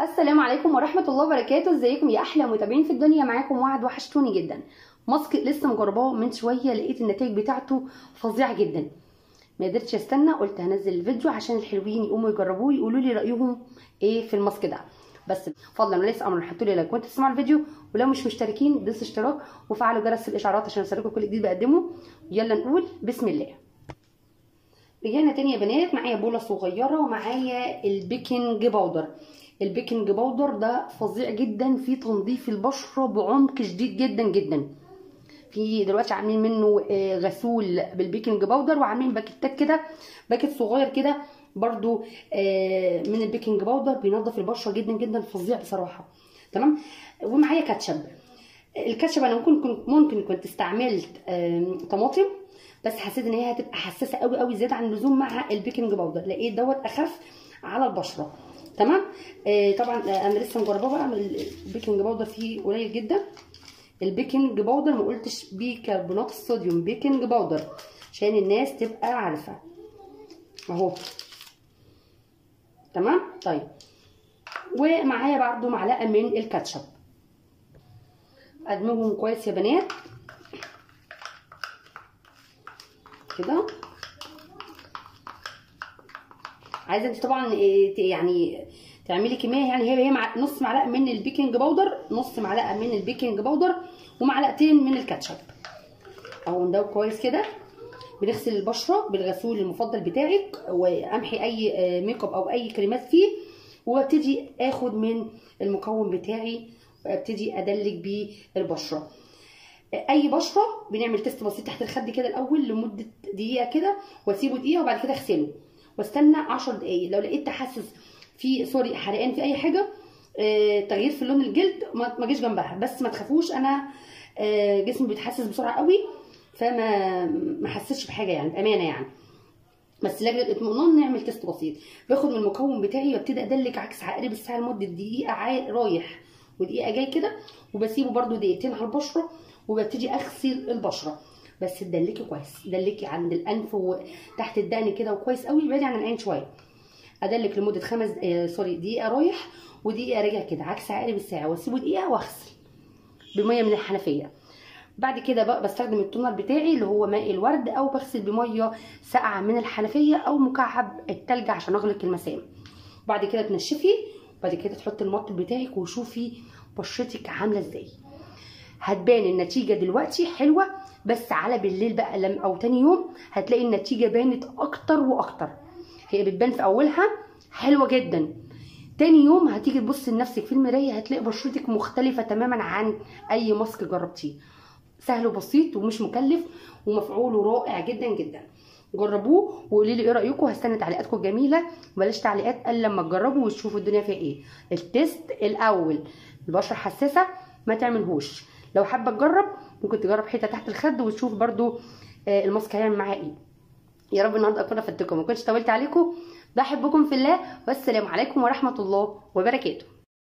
السلام عليكم ورحمة الله وبركاته ازيكم يا أحلى متابعين في الدنيا معاكم وعد وحشتوني جدا ماسك لسه مجرباه من شوية لقيت النتائج بتاعته فظيعة جدا ما قدرتش استنى قلت هنزل الفيديو عشان الحلوين يقوموا يجربوه يقولوا لي رأيهم ايه في الماسك ده بس فضلا وليس امر حطوا لي لايك وانتوا تسمعوا الفيديو ولو مش مشتركين دوسوا اشتراك وفعلوا جرس الاشعارات عشان يوصلكم كل جديد بقدمه يلا نقول بسم الله رجعنا تاني يا بنات معايا بوله صغيره ومعايا البيكنج باودر البيكنج باودر ده فظيع جدا في تنظيف البشره بعمق شديد جدا جدا في دلوقتي عاملين منه غسول بالبيكنج باودر وعاملين باكيتات كده باكيت صغير كده برضو من البيكنج باودر بينظف البشره جدا جدا فظيع بصراحه تمام ومعايا كاتشب الكاتشب انا ممكن كنت ممكن كنت استعملت طماطم بس حسيت ان هي هتبقى حساسه قوي قوي زياده عن اللزوم مع البيكنج باودر لقيت دوت اخف على البشره تمام آه طبعا انا لسه مجرباه بقى البيكنج باودر فيه قليل جدا البيكنج باودر ما قلتش بيكربونات الصوديوم بيكنج باودر عشان الناس تبقى عارفه اهو تمام طيب ومعايا برده معلقه من الكاتشب ادمجهم كويس يا بنات كده عايزه انت طبعا يعني تعملي كميه يعني هي هي مع نص معلقه من البيكنج باودر نص معلقه من البيكنج باودر ومعلقتين من الكاتشب اهو ندوب كويس كده بنغسل البشره بالغسول المفضل بتاعك وامحي اي ميك اب او اي كريمات فيه وابتدي اخد من المكون بتاعي وابتدي ادلك بيه البشره اي بشره بنعمل تيست بسيط تحت الخد كده الاول لمده دقيقه كده واسيبه دقيقه وبعد كده اغسله واستنى 10 دقايق لو لقيت تحسس في سوري حرقان في اي حاجه آه تغيير في لون الجلد ما جيش جنبها بس ما تخافوش انا آه جسمي بيتحسس بسرعه قوي فما ما حسيتش بحاجه يعني بامانه يعني بس لاجل الاطمئنان نعمل تيست بسيط باخد من المكون بتاعي وابتدي ادلك عكس عقارب الساعه لمده دقيقه رايح ودقيقه جاي كده وبسيبه برده دقيقتين على البشره وببتدي اغسل البشره بس تدلكي كويس دلكي عند الانف وتحت الدقن كده وكويس قوي بعيد عن العين شويه ادلك لمده خمس آه سوري دقيقه رايح ودقيقه راجع كده عكس عقارب الساعه واسيبه دقيقه واغسل بميه من الحنفيه بعد كده بقى بستخدم التونر بتاعي اللي هو ماء الورد او بغسل بميه ساقعه من الحنفيه او مكعب التلج عشان اغلق المسام بعد كده تنشفي بعد كده تحطي المط بتاعك وشوفي بشرتك عامله ازاي هتبان النتيجه دلوقتي حلوه بس على بالليل بقى لم او تاني يوم هتلاقي النتيجه بانت اكتر واكتر هي بتبان في اولها حلوه جدا تاني يوم هتيجي تبص لنفسك في المرايه هتلاقي بشرتك مختلفه تماما عن اي ماسك جربتيه سهل وبسيط ومش مكلف ومفعوله رائع جدا جدا جربوه وقولي لي ايه رايكم هستنى تعليقاتكم الجميله بلاش تعليقات الا لما تجربوا وتشوفوا الدنيا فيها ايه التيست الاول البشره حساسه ما تعملهوش لو حابه تجرب ممكن تجرب حته تحت الخد وتشوف برده الماسك هيعمل معاه ايه يا رب النهارده اكون افدتكم ما كنتش طولت عليكم بحبكم في الله والسلام عليكم ورحمه الله وبركاته